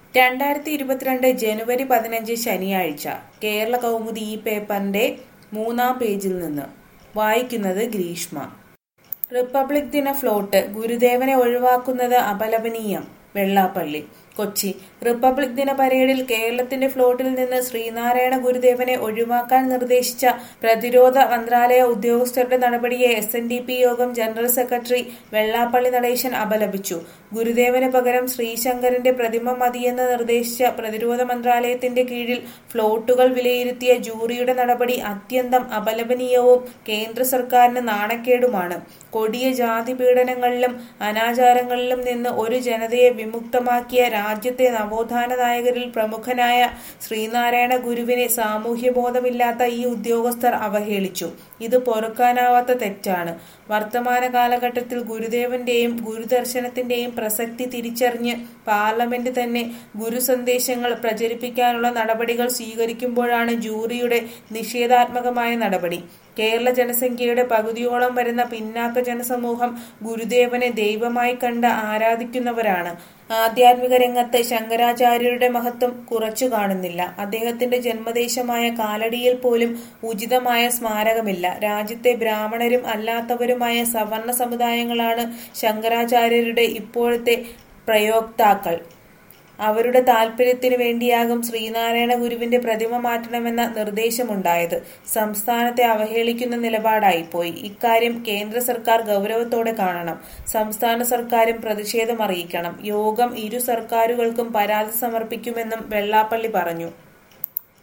രണ്ടായിരത്തി ഇരുപത്തിരണ്ട് ജനുവരി പതിനഞ്ച് ശനിയാഴ്ച കേരള കൗമുദി ഈ പേപ്പറിന്റെ മൂന്നാം പേജിൽ നിന്ന് വായിക്കുന്നത് ഗ്രീഷ്മ റിപ്പബ്ലിക് ദിന ഫ്ലോട്ട് ഗുരുദേവനെ ഒഴിവാക്കുന്നത് അപലപനീയം വെള്ളാപ്പള്ളി കൊച്ചി റിപ്പബ്ലിക് ദിന പരേഡിൽ കേരളത്തിന്റെ ഫ്ലോട്ടിൽ നിന്ന് ശ്രീനാരായണ ഗുരുദേവനെ ഒഴിവാക്കാൻ നിർദ്ദേശിച്ച പ്രതിരോധ മന്ത്രാലയ ഉദ്യോഗസ്ഥരുടെ നടപടിയെ എസ് എൻ ഡി പി യോഗം ജനറൽ സെക്രട്ടറി വെള്ളാപ്പള്ളി നടേശൻ അപലപിച്ചു ഗുരുദേവന് പകരം ശ്രീശങ്കരന്റെ പ്രതിമ മതിയെന്ന് നിർദ്ദേശിച്ച പ്രതിരോധ മന്ത്രാലയത്തിന്റെ കീഴിൽ ഫ്ലോട്ടുകൾ വിലയിരുത്തിയ ജൂറിയുടെ നടപടി അത്യന്തം അപലപനീയവും കേന്ദ്ര സർക്കാരിന് നാണക്കേടുമാണ് കൊടിയ ജാതി പീഡനങ്ങളിലും അനാചാരങ്ങളിലും നിന്ന് ഒരു ജനതയെ വിമുക്തമാക്കിയ രാജ്യത്തെ നവോത്ഥാന നായകരിൽ പ്രമുഖനായ ശ്രീനാരായണ ഗുരുവിനെ സാമൂഹ്യബോധമില്ലാത്ത ഈ ഉദ്യോഗസ്ഥർ അവഹേളിച്ചു ഇത് പൊറുക്കാനാവാത്ത തെറ്റാണ് വർത്തമാന കാലഘട്ടത്തിൽ ഗുരുദേവന്റെയും ഗുരുദർശനത്തിന്റെയും പ്രസക്തി തിരിച്ചറിഞ്ഞ് പാർലമെന്റ് തന്നെ ഗുരു സന്ദേശങ്ങൾ പ്രചരിപ്പിക്കാനുള്ള നടപടികൾ സ്വീകരിക്കുമ്പോഴാണ് ജൂറിയുടെ നിഷേധാത്മകമായ നടപടി കേരള ജനസംഖ്യയുടെ പകുതിയോളം വരുന്ന പിന്നാക്ക ജനസമൂഹം ഗുരുദേവനെ ദൈവമായി കണ്ട് ആരാധിക്കുന്നവരാണ് ആധ്യാത്മിക രംഗത്ത് ശങ്കരാചാര്യരുടെ മഹത്വം കുറച്ചു കാണുന്നില്ല അദ്ദേഹത്തിന്റെ ജന്മദേശമായ കാലടിയിൽ പോലും ഉചിതമായ സ്മാരകമില്ല രാജ്യത്തെ ബ്രാഹ്മണരും അല്ലാത്തവരുമായ സവർണ സമുദായങ്ങളാണ് ശങ്കരാചാര്യരുടെ ഇപ്പോഴത്തെ പ്രയോക്താക്കൾ അവരുടെ താൽപര്യത്തിനു വേണ്ടിയാകും ശ്രീനാരായണ ഗുരുവിന്റെ പ്രതിമ മാറ്റണമെന്ന നിർദ്ദേശമുണ്ടായത് സംസ്ഥാനത്തെ അവഹേളിക്കുന്ന നിലപാടായിപ്പോയി ഇക്കാര്യം കേന്ദ്ര സർക്കാർ ഗൗരവത്തോടെ കാണണം സംസ്ഥാന സർക്കാരും പ്രതിഷേധം അറിയിക്കണം യോഗം ഇരു സർക്കാരുകൾക്കും പരാതി സമർപ്പിക്കുമെന്നും വെള്ളാപ്പള്ളി പറഞ്ഞു